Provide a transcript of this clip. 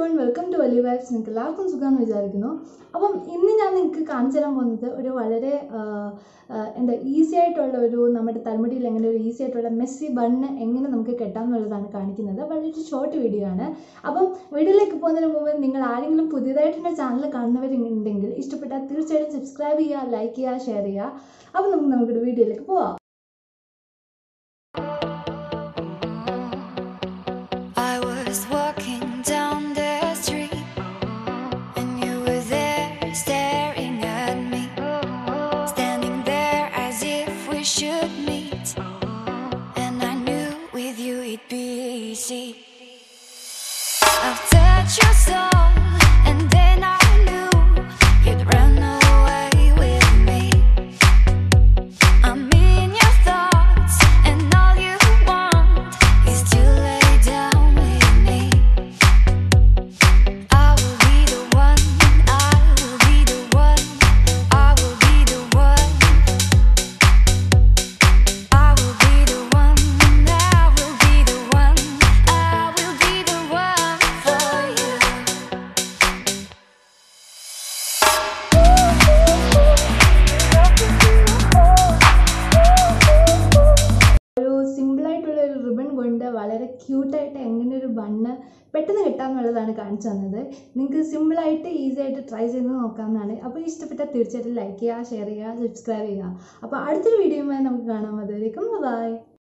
One welcome to Oli vibes നിങ്ങൾക്ക് എല്ലാവർക്കും സുഖമെന്ന് വിചാരിക്കുന്നു അപ്പം ഇന്ന് ഞാൻ നിങ്ങൾക്ക് കാണിച്ചു തരാൻ പോകുന്നത് ഒരു വളരെ ആ, ആ, എന്താ ഈസി ആയിട്ടുള്ള ഒരു നമ്മുടെ തലമുടിയിൽ എങ്ങനെ ഒരു ഈസി ആയിട്ടുള്ള മെസ്സി ബണ്ണ് എങ്ങനെ നമുക്ക് കെട്ടാം എന്നുള്ളതാണ് കാണിക്കുന്നത് വളരെ ഷോർട്ട് വീഡിയോ ആണ് അപ്പം വീഡിയോയിലേക്ക് പോകുന്നതിന് മുമ്പ് നിങ്ങൾ ആരെങ്കിലും പുതിയതായിട്ട് എൻ്റെ ചാനൽ കാണുന്നവരുണ്ടെങ്കിൽ ഇഷ്ടപ്പെട്ടാൽ തീർച്ചയായിട്ടും സബ്സ്ക്രൈബ് ചെയ്യുക ലൈക്ക് ചെയ്യുക ഷെയർ ചെയ്യുക അപ്പം നമുക്ക് നമുക്കൊരു വീഡിയോയിലേക്ക് പോവാം I was walking down the street, and you were there staring at me, standing there as if we should meet. And I knew with you it'd be easy. I've touched your soul, and then I knew you'd run away with me. I'm in your thoughts, and all you want is to lay down with me. I will be the one, I will be the one, I will be the one. I will be the one, I will be the one, I will be the one for you. ഒരു സിമ്പിളായിട്ടുള്ള ഒരു ribbon കൊണ്ട് വളരെ ക്യൂട്ടായിട്ട് എങ്ങനെ ഒരു bun പെട്ടെന്ന് കിട്ടാമെന്നുള്ളതാണ് കാണിച്ചു തന്നത് നിങ്ങൾക്ക് സിമ്പിളായിട്ട് ഈസി ആയിട്ട് ട്രൈ ചെയ്ത് നോക്കാവുന്നതാണ് അപ്പോൾ ഇഷ്ടപ്പെട്ടാൽ തീർച്ചയായിട്ടും ലൈക്ക് ചെയ്യുക ഷെയർ ചെയ്യുക സബ്സ്ക്രൈബ് ചെയ്യുക അപ്പോൾ അടുത്തൊരു വീഡിയോയുമായി നമുക്ക് കാണാം അതുവരേക്കും ബൈ